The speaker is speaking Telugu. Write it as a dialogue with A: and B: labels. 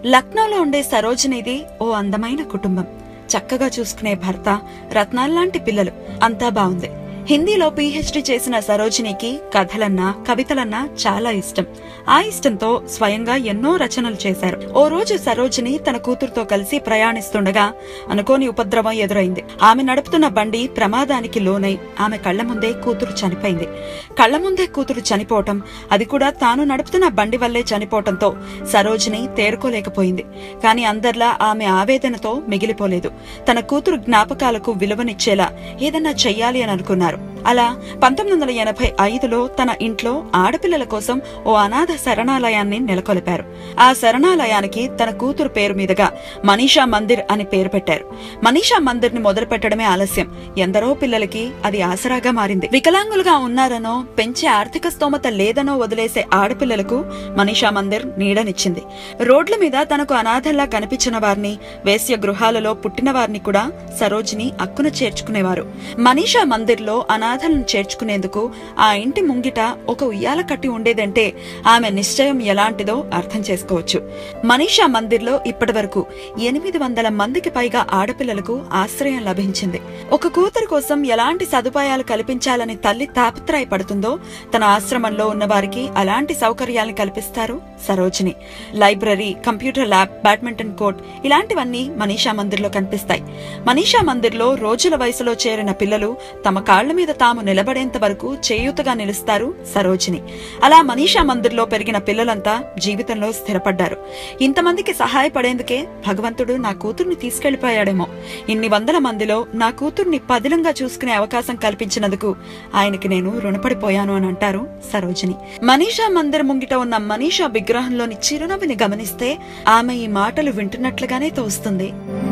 A: లక్నోలో ఉండే సరోజినిది ఓ అందమైన కుటుంబం చక్కగా చూసుకునే భర్త రత్నాల్లాంటి పిల్లలు అంతా బావుంది హిందీలో పీహెచ్డీ చేసిన సరోజినికి కథలన్నా కవితలన్నా చాలా ఇష్టం ఆ ఇష్టంతో స్వయంగా ఎన్నో రచనలు చేశారు ఓ రోజు సరోజిని తన కూతురుతో కలిసి ప్రయాణిస్తుండగా అనుకోని ఉపద్రవం ఎదురైంది ఆమె నడుపుతున్న బండి ప్రమాదానికి లోనై ఆమె కళ్ల ముందే కూతురు చనిపోయింది కళ్ల ముందే కూతురు చనిపోవటం అది కూడా తాను నడుపుతున్న బండి వల్లే చనిపోవటంతో సరోజిని తేరుకోలేకపోయింది కాని అందర్లా ఆమె ఆవేదనతో మిగిలిపోలేదు తన కూతురు జ్ఞాపకాలకు విలువనిచ్చేలా ఏదన్నా చెయ్యాలి అని అనుకున్నారు అలా పంతొమ్మిది వందల ఎనభై ఐదులో తన ఇంట్లో ఆడపిల్లల కోసం ఓ అనాథ శరణాలయాన్ని నెలకొల్పారు ఆ శరణాలయానికి తన కూతురు పేరు మీదుగా మనీషా మందిర్ అని పేరు పెట్టారు మనీషా మందిర్ ని మొదలు పెట్టడమే ఆలస్యం ఎందరో పిల్లలకి అది ఆసరాగా మారింది వికలాంగులుగా ఉన్నారనో పెంచే ఆర్థిక స్తోమత లేదనో వదిలేసే ఆడపిల్లలకు మనీషా మందిర్ నీడనిచ్చింది రోడ్ల మీద తనకు అనాథల్లా కనిపించిన వారిని వేశ్య గృహాలలో పుట్టిన వారిని కూడా సరోజిని అక్కున చేర్చుకునేవారు మనీషా మందిర్లో అనాథలను చేర్చుకునేందుకు ఆ ఇంటి ముంగిట ఒక ఉయ్యాల కట్టి ఉండేదంటే ఆమె నిశ్చయం ఎలాంటిదో అర్థం చేసుకోవచ్చు మనీషా మందిర్లో ఇప్పటివరకు ఎనిమిది వందల మందికి పైగా ఆడపిల్లలకు ఆశ్రయం లభించింది ఒక కూతురు కోసం ఎలాంటి సదుపాయాలు కల్పించాలని తల్లి తాపత్రయపడుతుందో తన ఆశ్రమంలో ఉన్న వారికి అలాంటి సౌకర్యాలను కల్పిస్తారు Sarojini library computer lab badminton court ఇలాంటివన్నీ మనీషా మందిర్లో కనిపిస్తాయి మనీషా మందిర్లో రోజుల వయసులో చేరిన పిల్లలు తమ కాళ్ల మీద తాము నిలబడేంత వరకు చేయూతగా నిలుస్తారు సరోజిని అలా మనీషా మందిర్లో పెరిగిన పిల్లలంతా జీవితంలో స్థిరపడ్డారు ఇంతమందికి సహాయపడేందుకే భగవంతుడు నా కూతుర్ని తీసుకెళ్లిపోయాడేమో ఇన్ని వందల మందిలో నా కూతుర్ని పదిలంగా చూసుకునే అవకాశం కల్పించినందుకు ఆయనకి నేను రుణపడిపోయాను అని అంటారు సరోజిని మనీషా మందిర్ ముంగిట ఉన్న మనీషా విగ్రహంలోని చిరునవ్వుని గమనిస్తే ఆమె ఈ మాటలు వింటున్నట్లుగానే తోస్తుంది